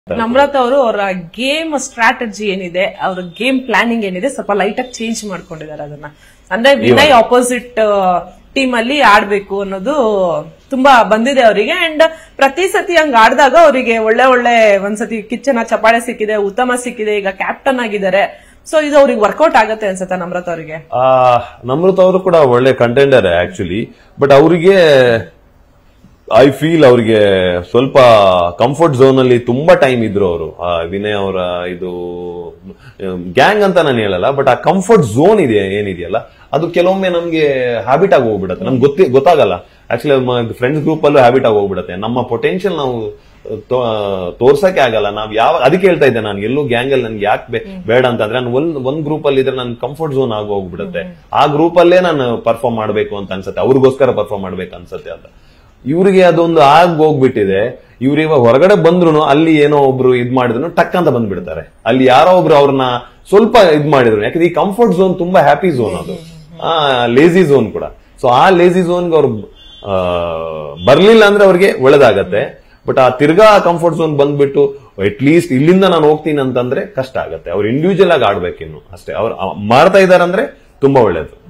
ನಮ್ರತ ಅವರು ಅವರ game strategy ಏನಿದೆ ಅವ್ರ ಗೇಮ್ ಪ್ಲಾನಿಂಗ್ ಏನಿದೆ ಸ್ವಲ್ಪ ಲೈಟ್ ಆಗಿ ಚೇಂಜ್ ಮಾಡ್ಕೊಂಡಿದ್ದಾರೆ ಅದನ್ನ ಅಂದ್ರೆ ವಿನಯ್ ಆಪೋಸಿಟ್ ಟೀಮ್ ಅಲ್ಲಿ ಆಡ್ಬೇಕು ಅನ್ನೋದು ತುಂಬಾ ಬಂದಿದೆ ಅವರಿಗೆ ಅಂಡ್ ಪ್ರತಿ ಸತಿ ಹಂಗ ಆಡಿದಾಗ ಅವರಿಗೆ ಒಳ್ಳೆ ಒಳ್ಳೆ ಒಂದ್ಸತಿ ಕಿಚ್ಚನ ಚಪಾಳೆ ಸಿಕ್ಕಿದೆ ಉತ್ತಮ ಸಿಕ್ಕಿದೆ ಈಗ ಕ್ಯಾಪ್ಟನ್ ಆಗಿದ್ದಾರೆ ಸೊ ಇದು ಅವ್ರಿಗೆ ವರ್ಕೌಟ್ ಆಗತ್ತೆ ಅನ್ಸುತ್ತೆ ನಮ್ರತ ಅವರಿಗೆ ಆ ನಮೃತ ಅವರು ಕೂಡ ಒಳ್ಳೆ ಕಂಟೆಂಡರ್ ಆಕ್ಚುಲಿ ಬಟ್ ಅವರಿಗೆ ಐ ಫೀಲ್ ಅವ್ರಿಗೆ ಸ್ವಲ್ಪ ಕಂಫರ್ಟ್ ಝೋನ್ ಅಲ್ಲಿ ತುಂಬಾ ಟೈಮ್ ಇದ್ರು ಅವರು ವಿನಯ್ ಅವರ ಇದು ಗ್ಯಾಂಗ್ ಅಂತ ನಾನು ಹೇಳಲ್ಲ ಬಟ್ ಆ ಕಂಫರ್ಟ್ ಝೋನ್ ಇದೆ ಏನಿದೆಯಲ್ಲ ಅದು ಕೆಲವೊಮ್ಮೆ ನಮ್ಗೆ ಹ್ಯಾಬಿಟ್ ಆಗಿ ಹೋಗ್ಬಿಡತ್ತೆ ನಮ್ಗೆ ಗೊತ್ತಿ ಗೊತ್ತಾಗಲ್ಲ ಆಕ್ಚುಲಿ ಫ್ರೆಂಡ್ಸ್ ಗ್ರೂಪ್ ಅಲ್ಲೂ ಹ್ಯಾಬಿಟ್ ಆಗಿ ಹೋಗ್ಬಿಡತ್ತೆ ನಮ್ಮ ಪೊಟೆನ್ಶಿಯಲ್ ನಾವು ತೋ- ತೋರ್ಸಕ್ಕೆ ಆಗಲ್ಲ ನಾವ್ ಯಾವ ಅದಕ್ಕೆ ಹೇಳ್ತಾ ಇದ್ದೆ ನಾನು ಎಲ್ಲೂ ಗ್ಯಾಂಗ್ ಅಲ್ಲಿ ನನ್ಗೆ ಯಾಕೆ ಬೇಡ ಅಂತಂದ್ರೆ ನಾನು ಒಂದ್ ಒಂದ್ ಗ್ರೂಪ್ ಅಲ್ಲಿ ಇದ್ರೆ ನನ್ ಕಂಫರ್ಟ್ ಝೋನ್ ಆಗಿ ಹೋಗ್ಬಿಡುತ್ತೆ ಆ ಗ್ರೂಪ್ ಅಲ್ಲೇ ನಾನು ಪರ್ಫಾರ್ಮ್ ಮಾಡ್ಬೇಕು ಅಂತ ಅನ್ಸುತ್ತೆ ಅವ್ರಿಗೋಸ್ಕರ ಪರ್ಫಾರ್ಮ್ ಮಾಡ್ಬೇಕು ಅನ್ಸುತ್ತೆ ಅಂತ ಇವ್ರಿಗೆ ಅದೊಂದು ಆಗ್ ಹೋಗ್ಬಿಟ್ಟಿದೆ ಇವ್ರು ಇವಾಗ ಹೊರಗಡೆ ಬಂದ್ರು ಅಲ್ಲಿ ಏನೋ ಒಬ್ರು ಇದ್ ಮಾಡಿದ್ರು ಟಕ್ ಅಂತ ಬಂದ್ಬಿಡ್ತಾರೆ ಅಲ್ಲಿ ಯಾರೋ ಒಬ್ರು ಅವ್ರನ್ನ ಸ್ವಲ್ಪ ಇದ್ ಮಾಡಿದ್ರು ಯಾಕಂದ್ರೆ ಈ ಕಂಫರ್ಟ್ ಝೋನ್ ತುಂಬಾ ಹ್ಯಾಪಿ ಝೋನ್ ಅದು ಆ ಲೇಜಿ ಝೋನ್ ಕೂಡ ಸೊ ಆ ಲೇಜಿ ಝೋನ್ಗೆ ಅವ್ರು ಆ, ಬರ್ಲಿಲ್ಲ ಅಂದ್ರೆ ಅವ್ರಿಗೆ ಒಳ್ಳೇದಾಗತ್ತೆ ಬಟ್ ಆ ತಿರ್ಗಾ ಕಂಫರ್ಟ್ ಝೋನ್ ಬಂದ್ಬಿಟ್ಟು ಅಟ್ ಲೀಸ್ಟ್ ಇಲ್ಲಿಂದ ನಾನು ಹೋಗ್ತೀನಿ ಅಂತಂದ್ರೆ ಕಷ್ಟ ಆಗತ್ತೆ ಅವ್ರು ಇಂಡಿವಿಜುವಲ್ ಆಗಿ ಆಡ್ಬೇಕಿನ್ನು ಅಷ್ಟೇ ಅವ್ರು ಮಾಡ್ತಾ ಇದಾರಂದ್ರೆ ತುಂಬಾ ಒಳ್ಳೇದು